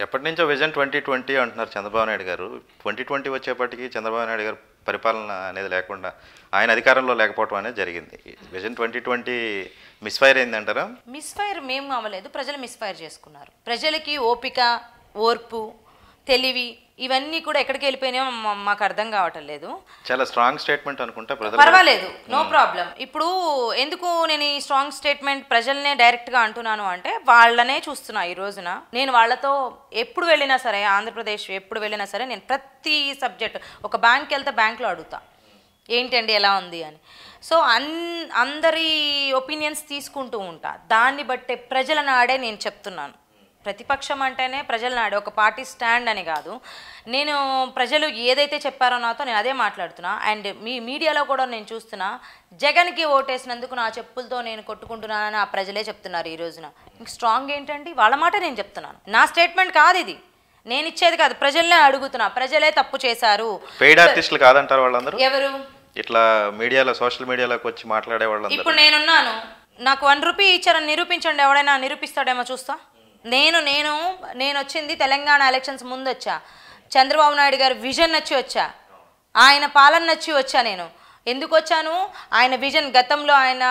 ఎప్పటి నుంచో vision twenty twenty అంటున్నారు చంద్రబాబు నాయుడు గారు ట్వంటీ ట్వంటీ వచ్చేపటికి చంద్రబాబు నాయుడు గారు పరిపాలన అనేది లేకుండా ఆయన అధికారంలో లేకపోవడం అనేది జరిగింది విజన్ ట్వంటీ ట్వంటీ మిస్ఫైర్ అయిందంటారా మిస్ఫైర్ మేము అవ్వలేదు ప్రజలు మిస్ఫైర్ చేసుకున్నారు ప్రజలకి ఓపిక ఓర్పు తెలివి ఇవన్నీ కూడా ఎక్కడికి వెళ్ళిపోయినాయో మా- మాకు అర్థం కావటం లేదు చాలా స్ట్రాంగ్ స్టేట్మెంట్ అనుకుంటా ప్రజలు పర్వాలేదు నో ప్రాబ్లం ఇప్పుడు ఎందుకు నేను ఈ స్ట్రాంగ్ స్టేట్మెంట్ ప్రజల్నే డైరెక్ట్గా అంటున్నాను అంటే వాళ్ళనే చూస్తున్నా ఈ రోజున నేను వాళ్ళతో ఎప్పుడు వెళ్ళినా సరే ఆంధ్రప్రదేశ్ ఎప్పుడు వెళ్ళినా సరే నేను ప్రతి సబ్జెక్ట్ ఒక బ్యాంక్కి వెళ్తే బ్యాంక్లో అడుగుతా ఏంటండి ఎలా ఉంది అని సో అన్ అందరి ఒపీనియన్స్ తీసుకుంటూ ఉంటా దాన్ని బట్టే ప్రజల నాడే నేను చెప్తున్నాను ప్రతిపక్షం అంటేనే ప్రజల నాడే ఒక పార్టీ స్టాండ్ అని కాదు నేను ప్రజలు ఏదైతే చెప్పారో నాతో నేను అదే మాట్లాడుతున్నా అండ్ మీ మీడియాలో కూడా నేను చూస్తున్నా జగన్కి ఓటేసినందుకు నా చెప్పులతో నేను కొట్టుకుంటున్నానని ఆ ప్రజలే చెప్తున్నారు ఈ రోజున ఇంక స్ట్రాంగ్ ఏంటండి వాళ్ళ మాట నేను చెప్తున్నాను నా స్టేట్మెంట్ కాదు ఇది నేను ఇచ్చేది కాదు ప్రజల్నే అడుగుతున్నా ప్రజలే తప్పు చేశారు పెయిడ్ ఆర్టిస్టులు కాదంటారు వాళ్ళందరూ ఎవరు ఇట్లా మీడియాలో సోషల్ మీడియాలోకి వచ్చి మాట్లాడే వాళ్ళందరూ ఇప్పుడు నేనున్నాను నాకు వన్ రూపీ ఇచ్చారని నిరూపించండి ఎవడైనా నిరూపిస్తాడేమో చూస్తా నేను నేను నేను వచ్చింది తెలంగాణ ఎలక్షన్స్ ముందు వచ్చా చంద్రబాబు నాయుడు గారి విజన్ నచ్చి వచ్చా ఆయన పాలన నచ్చి వచ్చా నేను ఎందుకు వచ్చాను ఆయన విజన్ గతంలో ఆయన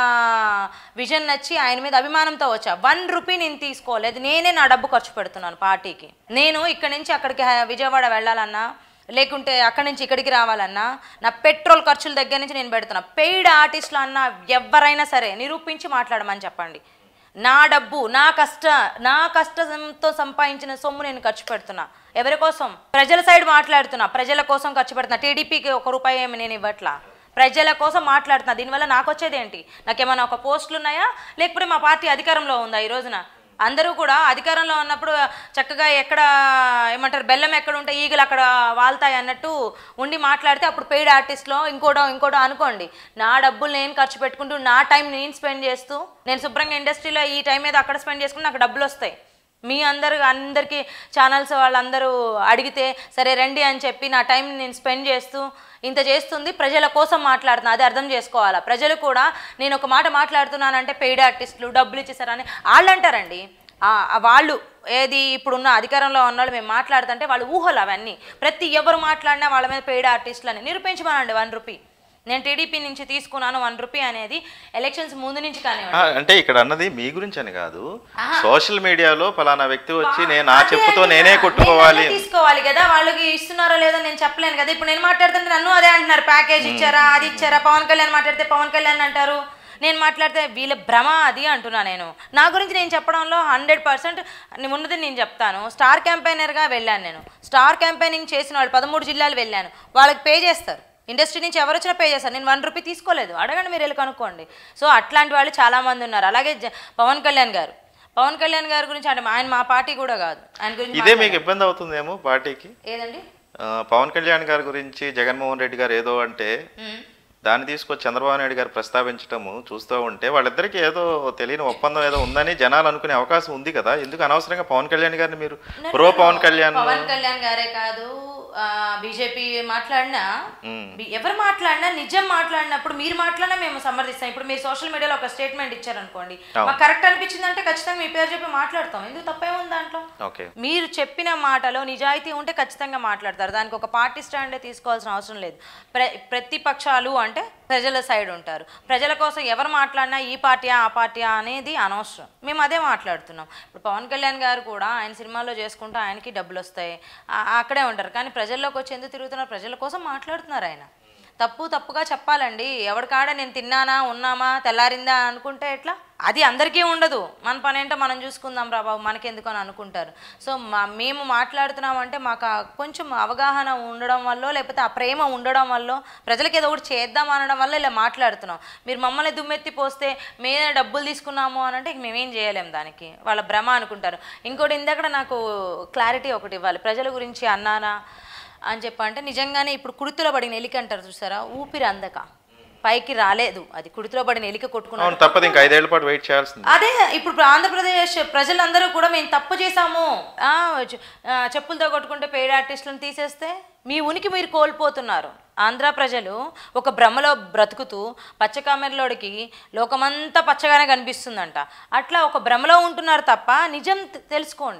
విజన్ నచ్చి ఆయన మీద అభిమానంతో వచ్చా వన్ రూపీ నేను తీసుకోలేదు నేనే నా డబ్బు ఖర్చు పెడుతున్నాను పార్టీకి నేను ఇక్కడ నుంచి అక్కడికి హ- విజయవాడ వెళ్ళాలన్నా లేకుంటే అక్కడి నుంచి ఇక్కడికి రావాలన్నా నా పెట్రోల్ ఖర్చుల దగ్గర నుంచి నేను పెడుతున్నా పెయిడ్ ఆర్టిస్టులు అన్న ఎవరైనా సరే నిరూపించి మాట్లాడమని చెప్పండి నా డబ్బు నా కష్ట నా కష్టంతో సంపాదించిన సొమ్ము నేను ఖర్చు పెడుతున్నా ఎవరి కోసం ప్రజల సైడ్ మాట్లాడుతున్నా ప్రజల కోసం ఖర్చు పెడుతున్నా టీడీపీకి ఒక రూపాయి ఏమి నేను ఇవ్వట్లా ప్రజల కోసం మాట్లాడుతున్నా దీనివల్ల నాకు వచ్చేది ఏంటి నాకేమైనా ఒక పోస్టులు ఉన్నాయా లేకపోతే మా పార్టీ అధికారంలో ఉందా ఈ రోజున అందరూ కూడా అధికారంలో ఉన్నప్పుడు చక్కగా ఎక్కడ ఏమంటారు బెల్లం ఎక్కడ ఉంటే ఈగలు అక్కడ వాళ్తాయి అన్నట్టు ఉండి మాట్లాడితే అప్పుడు పెయిడ్ ఆర్టిస్ట్లో ఇంకోటో ఇంకోటో అనుకోండి నా డబ్బులు నేను ఖర్చు పెట్టుకుంటూ నా టైం నేను స్పెండ్ చేస్తూ నేను శుభ్రంగా ఇండస్ట్రీలో ఈ టైం మీద అక్కడ స్పెండ్ చేసుకుంటే నాకు డబ్బులు వస్తాయి మీ అందరు అందరికీ ఛానల్స్ వాళ్ళందరూ అడిగితే సరే రండి అని చెప్పి నా టైం నేను స్పెండ్ చేస్తూ ఇంత చేస్తుంది ప్రజల కోసం మాట్లాడుతున్నా అది అర్థం చేసుకోవాలా ప్రజలు కూడా నేను ఒక మాట మాట్లాడుతున్నానంటే పెయిడ్ ఆర్టిస్టులు డబ్బులు ఇచ్చేసారని వాళ్ళు అంటారండి ఆ, ఆ వాళ్ళు ఏది ఇప్పుడున్న అధికారంలో ఉన్నవాళ్ళు మేము మాట్లాడుతుంటే వాళ్ళు ఊహలు అవన్నీ ప్రతి ఎవరు మాట్లాడినా వాళ్ళ మీద పెయిడ్ ఆర్టిస్టులు అని నిరూపించమనండి వన్ రూపీ నేను టీడీపీ నుంచి తీసుకున్నాను వన్ రూపీ అనేది ఎలక్షన్స్ ముందు నుంచి కానివ్వండి ఆ, అంటే ఇక్కడ అన్నది మీ గురించి అని కాదు సోషల్ మీడియాలో ఫలానా వ్యక్తి వచ్చి నేను నా అదే చెప్పుతో అంటున్నా. నేనే నేను కొట్టుకోవాలి అదే తీసుకోవాలి కదా వాళ్ళకి ఇస్తున్నారో లేదో నేను చెప్పలేను కదా ఇప్పుడు నేను మాట్లాడుతుంటే నన్ను అదే అంటున్నారు ప్యాకేజ్ ఇచ్చారా అది ఇచ్చారా పవన్ కళ్యాణ్ మాట్లాడితే పవన్ కళ్యాణ్ అంటారు నేను మాట్లాడితే వీళ్ళ భ్రమ అది అంటున్నా నేను నా గురించి నేను చెప్పడంలో హండ్రెడ్ పర్సెంట్ ఉన్నది నేను చెప్తాను స్టార్ క్యాంపెయినర్గా వెళ్ళాను నేను స్టార్ క్యాంపెయినింగ్ చేసిన వాళ్ళు పదమూడు జిల్లాలు వెళ్ళాను వాళ్ళకి పే చేస్తారు ఇండస్ట్రీ నుంచి ఎవరు వచ్చినా పే చేస్తారు నేను వన్ రూపీ తీసుకోలేదు అడగండి మీరు వెళ్ళి కనుక్కోండి సో అట్లాంటి వాళ్ళు చాలామంది ఉన్నారు అలాగే జ- పవన్ కళ్యాణ్ గారు పవన్ కళ్యాణ్ గారి గురించి అంటే ఆయన మా పార్టీ కూడా కాదు ఆయన గురించి ఇదే మీకు ఇబ్బంది అవుతుందేమో పార్టీకి ఏదండి ఆ, పవన్ కళ్యాణ్ గారి గురించి జగన్మోహన్ రెడ్డి గారు ఏదో అంటే మ్మ్. దాన్ని తీసుకొచ్చి చంద్రబాబు నాయుడు గారు ప్రస్తావించడము చూస్తూ ఉంటే వాళ్ళిద్దరికి ఏదో తెలియని ఒప్పందం ఏదో ఉందని జనాలు అనుకునే అవకాశం ఉంది కదా ఎందుకు అనవసరంగా పవన్ కళ్యాణ్ గారిని మీరు ప్రో పవన్ కళ్యాణ్ పవన్ కళ్యాణ్ గారే కాదు బీజేపీ మాట్లాడినా బి- ఎవరు మాట్లాడినా నిజం మాట్లాడినప్పుడు మీరు మాట్లాడినా మేము సమర్థిస్తాం ఇప్పుడు మీరు సోషల్ మీడియాలో ఒక స్టేట్మెంట్ ఇచ్చారనుకోండి మాకు కరెక్ట్ అనిపించిందంటే ఖచ్చితంగా మీ పేరు చెప్పి మాట్లాడతాం ఎందుకు తప్పేముంది దాంట్లో ఓకే మీరు చెప్పిన మాటలో నిజాయితీ ఉంటే ఖచ్చితంగా మాట్లాడతారు దానికి ఒక పార్టీ స్టాండే తీసుకోవాల్సిన అవసరం లేదు ప్ర ప్రతిపక్షాలు అంటే ప్రజల సైడ్ ఉంటారు ప్రజల కోసం ఎవరు మాట్లాడినా ఈ పార్టీయా ఆ పార్టీయా అనేది అనవసరం మేము అదే మాట్లాడుతున్నాం ఇప్పుడు పవన్ కళ్యాణ్ గారు కూడా ఆయన సినిమాల్లో చేసుకుంటూ ఆయనకి డబ్బులు వస్తాయి ఆ- అక్కడే ఉంటారు కానీ ప్రజల్లోకి వచ్చి ఎందుకు తిరుగుతున్నారు ప్రజల కోసం మాట్లాడుతున్నారు ఆయన తప్పు తప్పుగా చెప్పాలండి ఎవరికాడ నేను తిన్నానా ఉన్నామా తెల్లారిందా అనుకుంటే ఎట్లా అది అందరికీ ఉండదు మన పని ఏంటో మనం చూసుకుందాం రా బాబు మనకెందుకు అని అనుకుంటారు సో మా మేము మాట్లాడుతున్నామంటే మాకు ఆ కొంచెం అవగాహన ఉండడం వల్ల లేకపోతే ఆ ప్రేమ ఉండడం వల్ల ప్రజలకు ఏదో ఒకటి చేద్దాం అనడం వల్ల ఇలా మాట్లాడుతున్నాం మీరు మమ్మల్ని దుమ్మెత్తి పోస్తే మేమే డబ్బులు తీసుకున్నాము అని అంటే ఇక మేమేం చేయలేం దానికి వాళ్ళ భ్రమ అనుకుంటారు ఇంకోటి ఇందాక నాకు క్లారిటీ ఒకటి ఇవ్వాలి ప్రజల గురించి అన్నానా అని చెప్పంటే నిజంగానే ఇప్పుడు కుడితిలో పడిన ఎలిక అంటారు చూసారా ఊపిరి అందక పైకి రాలేదు అది కుడితిలో పడిన ఎలిక కొట్టుకున్నాడు అవును తప్పదు ఇంకా ఐదేళ్ల పాటు వెయిట్ చేయాల్సింది అదే ఇప్పుడు ఆంధ్రప్రదేశ్ ప్రజలందరూ కూడా మేము తప్పు చేశాము ఆ, చె- ఆ, చెప్పులతో కొట్టుకుంటే పెయిడ్ ఆర్టిస్టులను తీసేస్తే మీ ఉనికి మీరు కోల్పోతున్నారు ఆంధ్ర ప్రజలు ఒక భ్రమలో బ్రతుకుతూ పచ్చకామెరలోడికి లోకమంతా పచ్చగానే కనిపిస్తుందంట అట్లా ఒక భ్రమలో ఉంటున్నారు తప్ప నిజం తె- తెలుసుకోండి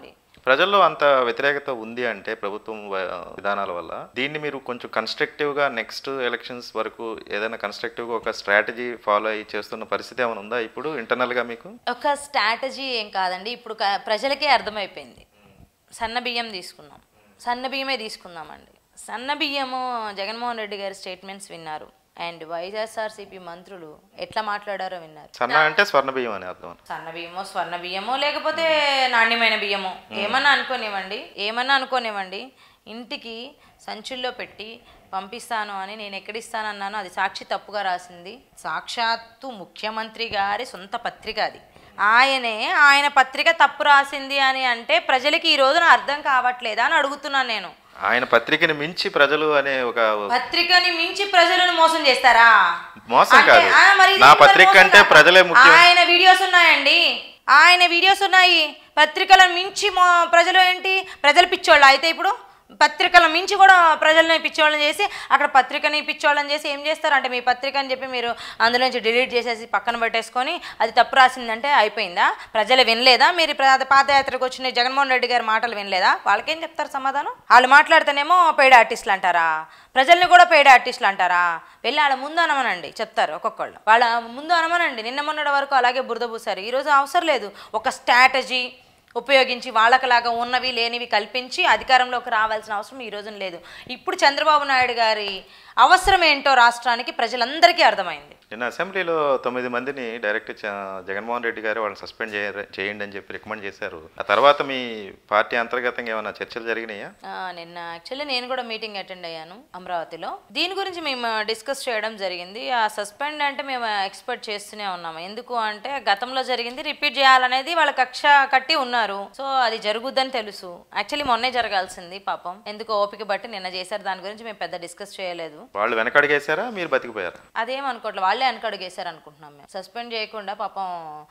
ప్రజల్లో అంత వ్యతిరేకత ఉంది అంటే ప్రభుత్వం వ- విధానాల వల్ల దీన్ని మీరు కొంచెం కన్స్ట్రక్టివ్గా నెక్స్ట్ ఎలక్షన్స్ వరకు ఏదైనా కన్స్ట్రక్టివ్గా ఒక స్ట్రాటజీ ఫాలో అయ్యి చేస్తున్న పరిస్థితి ఏమైనా ఉందా ఇప్పుడు ఇంటర్నల్గా మీకు ఒక స్ట్రాటజీ ఏం కాదండి ఇప్పుడు క- ప్రజలకే అర్థమైపోయింది సన్న బియ్యం తీసుకున్నాం సన్న బియ్యమే తీసుకుందామండి సన్న బియ్యము జగన్మోహన్ రెడ్డి గారి స్టేట్మెంట్స్ విన్నారు అండ్ వైఎస్ఆర్సీపీ మంత్రులు ఎట్లా మాట్లాడారో విన్నారు సన్న అంటే స్వర్ణ బియ్యం అని అర్థం సన్న బియ్యమో స్వర్ణ బియ్యమో లేకపోతే నాణ్యమైన బియ్యమో ఏమన్నా అనుకోనివ్వండి ఏమన్నా అనుకోనివ్వండి ఇంటికి సంచుల్లో పెట్టి పంపిస్తాను అని నేను ఎక్కడిస్తానన్నానో అది సాక్షి తప్పుగా రాసింది సాక్షాత్తు ముఖ్యమంత్రి గారి సొంత పత్రిక అది ఆయనే ఆయన పత్రిక తప్పు రాసింది అని అంటే ప్రజలకి ఈ రోజున అర్థం కావట్లేదా అని అడుగుతున్నాను నేను ఆయన పత్రికని మించి ప్రజలు అనే ఒక పత్రికని మించి ప్రజలను మోసం చేస్తారా మోసం అంటే, కాదు. ఆ, మరి ఇది నా మరి పత్రిక మోసం కంటే కాదా? ప్రజలే ముఖ్యం. ఆయన వీడియోస్ ఉన్నాయండి ఆయన వీడియోస్ ఉన్నాయి పత్రికలను మించి మో- ప్రజలు ఏంటి ప్రజలు పిచ్చోళ్ళు అయితే ఇప్పుడు పత్రికల మించి కూడా ప్రజల్ని పిచ్చోళ్ళని చేసి అక్కడ పత్రికని పిచ్చోళ్ళని చేసి ఏం చేస్తారు అంటే మీ పత్రిక అని చెప్పి మీరు అందులో నుంచి డిలీట్ చేసేసి పక్కన పెట్టేసుకొని అది తప్పు రాసిందంటే అయిపోయిందా ప్రజలు వినలేదా మీరు ప్ర- పాదయాత్రకు వచ్చిన జగన్మోహన్ రెడ్డి గారి మాటలు వినలేదా వాళ్ళకేం చెప్తారు సమాధానం వాళ్ళు మాట్లాడితేనేమో పెయిడ్ ఆర్టిస్టులు అంటారా ప్రజల్ని కూడా పెయిడ్ ఆర్టిస్టులు అంటారా వెళ్ళి వాళ్ళ ముందు అనమనండి చెప్తారు ఒక్కొక్కళ్ళు వాళ్ళ ముందు అనమనండి నిన్న మొన్నటి వరకు అలాగే బురద పూసారు ఈరోజు అవసరం లేదు ఒక స్ట్రాటజీ ఉపయోగించి వాళ్ళకలాగా ఉన్నవి లేనివి కల్పించి అధికారంలోకి రావాల్సిన అవసరం ఈ రోజున లేదు ఇప్పుడు చంద్రబాబు నాయుడు గారి అవసరం ఏంటో రాష్ట్రానికి ప్రజలందరికీ అర్థమైంది నిన్న అసెంబ్లీలో తొమ్మిది మందిని డైరెక్ట్ చ- జగన్మోహన్ రెడ్డి గారు వాళ్ళని సస్పెండ్ చేయ చేయండి అని చెప్పి రికమెండ్ చేశారు ఆ తర్వాత మీ పార్టీ అంతర్గతంగా ఏమైనా చర్చలు జరిగినాయా ఆ, నిన్న యాక్చువల్లీ నేను కూడా మీటింగ్ అటెండ్ అయ్యాను అమరావతిలో దీని గురించి మేము డిస్కస్ చేయడం జరిగింది ఆ సస్పెండ్ అంటే మేము ఎక్స్పెక్ట్ చేస్తూనే ఉన్నాము ఎందుకు అంటే గతంలో జరిగింది రిపీట్ చేయాలనేది వాళ్ళ కక్ష కట్టి ఉన్నారు సో అది జరుగుద్దని తెలుసు యాక్చువల్లీ మొన్నే జరగాల్సింది పాపం ఎందుకు ఓపిక బట్టి నిన్న చేశారు దాని గురించి మేము పెద్ద డిస్కస్ చేయలేదు వాళ్ళు వెనకడిగేశారా మీరు బతికిపోయారా అదేం అనుకోవట్లేదు వాళ్ళే వెనకడుగేశారు అనుకుంటున్నాం మేము సస్పెండ్ చేయకుండా పాపం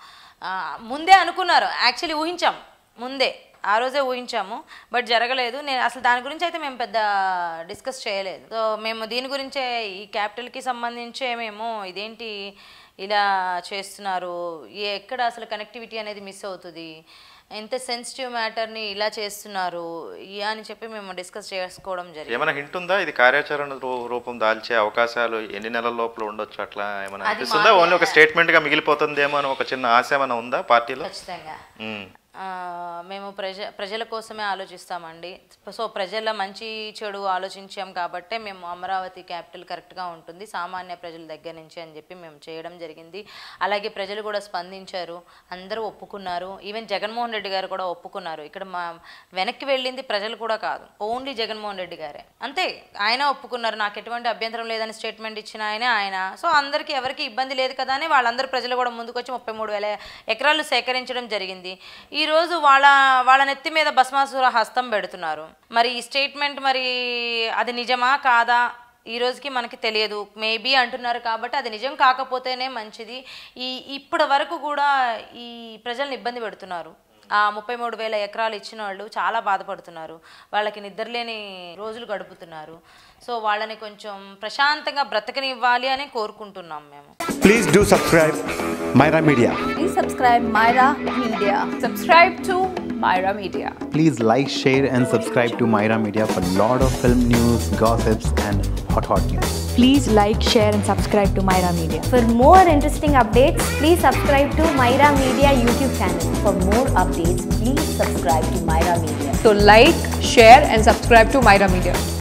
ఆ, ముందే అనుకున్నారు యాక్చువల్లీ ఊహించాం ముందే ఆ రోజే ఊహించాము బట్ జరగలేదు నేను అసలు దాని గురించి అయితే మేము పెద్ద డిస్కస్ చేయలేదు సో మేము దీని గురించే ఈ క్యాపిటల్కి సంబంధించే మేము ఇదేంటి ఇలా చేస్తున్నారు ఏ- ఎక్కడ అసలు కనెక్టివిటీ అనేది మిస్ అవుతుంది ఎంత సెన్సిటివ్ మ్యాటర్ని ఇలా చేస్తున్నారు ఇ- అని చెప్పి మేము డిస్కస్ చేసుకోవడం జరిగింది ఏమైనా హింట్ ఉందా ఇది కార్యాచరణ రూ- రూపం దాల్చే అవకాశాలు ఎన్ని నెలల లోపల ఉండొచ్చు అట్లా ఏమైనా అది అనిపిస్తుందా మాకే- ఓన్లీ ఒక స్టేట్మెంట్ గా మిగిలిపోతుందేమో అని ఒక చిన్న ఆశ ఏమైనా ఉందా పార్టీలో ఖచ్చితంగా ఉమ్. ఆ, మేము ప్రజ ప్రజల కోసమే ఆలోచిస్తామండి సో ప్రజల మంచి చెడు ఆలోచించాం కాబట్టే మేము అమరావతి క్యాపిటల్ కరెక్ట్గా ఉంటుంది సామాన్య ప్రజల దగ్గర నుంచి అని చెప్పి మేము చేయడం జరిగింది అలాగే ప్రజలు కూడా స్పందించారు అందరూ ఒప్పుకున్నారు ఈవెన్ జగన్మోహన్ రెడ్డి గారు కూడా ఒప్పుకున్నారు ఇక్కడ మా వెనక్కి వెళ్ళింది ప్రజలు కూడా కాదు ఓన్లీ జగన్మోహన్ రెడ్డి గారే అంతే ఆయన ఒప్పుకున్నారు నాకు ఎటువంటి అభ్యంతరం లేదని స్టేట్మెంట్ ఇచ్చిన ఆయన ఆయన సో అందరికీ ఎవరికి ఇబ్బంది లేదు కదా అని వాళ్ళందరూ ప్రజలు కూడా ముందుకు వచ్చి ముప్పై మూడు వేల ఎకరాలు సేకరించడం జరిగింది ఈ రోజు వాళ్ళ వాళ్ళ నెత్తి మీద భస్మాసుర హస్తం పెడుతున్నారు మరి ఈ స్టేట్మెంట్ మరి అది నిజమా కాదా ఈ రోజుకి మనకి తెలియదు మేబీ అంటున్నారు కాబట్టి అది నిజం కాకపోతేనే మంచిది ఈ ఇప్పటి వరకు కూడా ఈ ప్రజల్ని ఇబ్బంది పెడుతున్నారు ఆ ముప్పై మూడు వేల ఎకరాలు ఇచ్చిన వాళ్ళు చాలా బాధపడుతున్నారు వాళ్ళకి నిద్రలేని రోజులు గడుపుతున్నారు సో వాళ్ళని కొంచెం ప్రశాంతంగా బ్రతకనివ్వాలి అని కోరుకుంటున్నాం మేము Please do subscribe Myra Media. Please subscribe Myra Media. Subscribe to Myra Media. Please like, share, and subscribe to Myra Media for lot of film news, gossips, and hot hot news. Please like, share, and subscribe to Myra Media. For more interesting updates, please subscribe to Myra Media YouTube channel. For more updates, please subscribe to Myra Media. So like, share and subscribe to Myra Media.